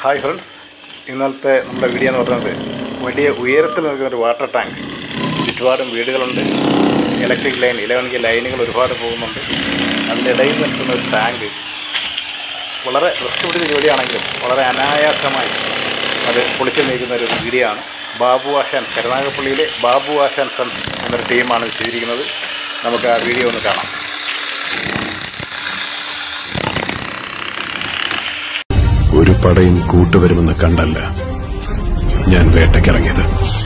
hi friends ഇന്നലത്തെ നമ്മുടെ video എന്ന് പറയുന്നത് വലിയ ഉയരത്തിൽ നിൽക്കുന്ന ഒരു വാട്ടർ ടാങ്ക് ചുറ്റുപാടും വീടുകളുണ്ട് ഇലക്ട്രിക് ലൈൻ ഇലവൻ കെ ലൈനുകൾ ഒരുപാട് പോകുന്നുണ്ട് അതിൻ്റെ ഇടയിൽ നിൽക്കുന്ന ഒരു ടാങ്ക് വളരെ റിസ്ക് പിടിച്ച ജോലിയാണെങ്കിലും വളരെ അനായാസമായി അത് പൊളിച്ചു നീക്കുന്ന ഒരു വീഡിയോ ആണ് ബാബു ആശാൻ കരുനാഗപ്പള്ളിയിലെ ബാബു ആശാൻ സൺസ് എന്നൊരു ടീമാണ് ഇത് ചെയ്തിരിക്കുന്നത് നമുക്ക് ആ വീഡിയോ ഒന്ന് കാണാം ഒരു പടയും കൂട്ടുവരുമെന്ന് കണ്ടല്ല ഞാൻ വേട്ടയ്ക്കിറങ്ങിയത്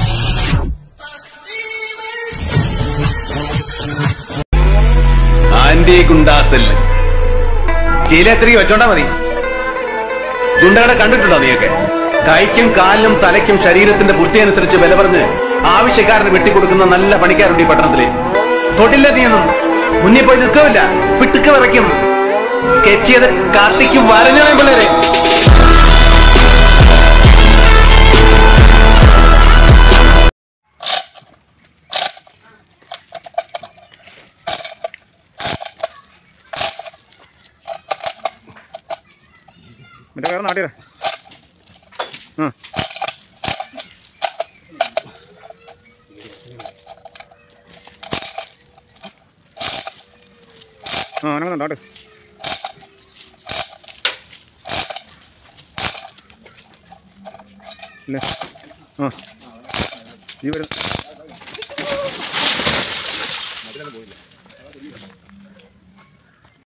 ആന്റി ഗുണ്ടാസെല്ല് ചീലേത്രി വെച്ചോണ്ടാ മതി ഗുണ്ടകളെ കണ്ടിട്ടുണ്ടോ നീയൊക്കെ കൈക്കും കാലിനും തലയ്ക്കും ശരീരത്തിന്റെ പുഷ്ടി അനുസരിച്ച് വില പറഞ്ഞ് ആവശ്യക്കാരന് വെട്ടിക്കൊടുക്കുന്ന നല്ല പണിക്കാരുണ്ട് ഈ പട്ടണത്തില് തൊട്ടില്ല നീയൊന്നും മുന്നിൽ പോയി നിൽക്കില്ല പിട്ടുക്ക് വിറയ്ക്കും സ്കെച്ച് ചെയ്ത് കാർത്തിക്കും വരഞ്ഞോളെ പിള്ളേരെ മറ്റേ കാരണം നാട്ടിയേ ആ ആ അങ്ങനെ നാട്ട് ഇല്ലേ ആ ഈ വരുന്ന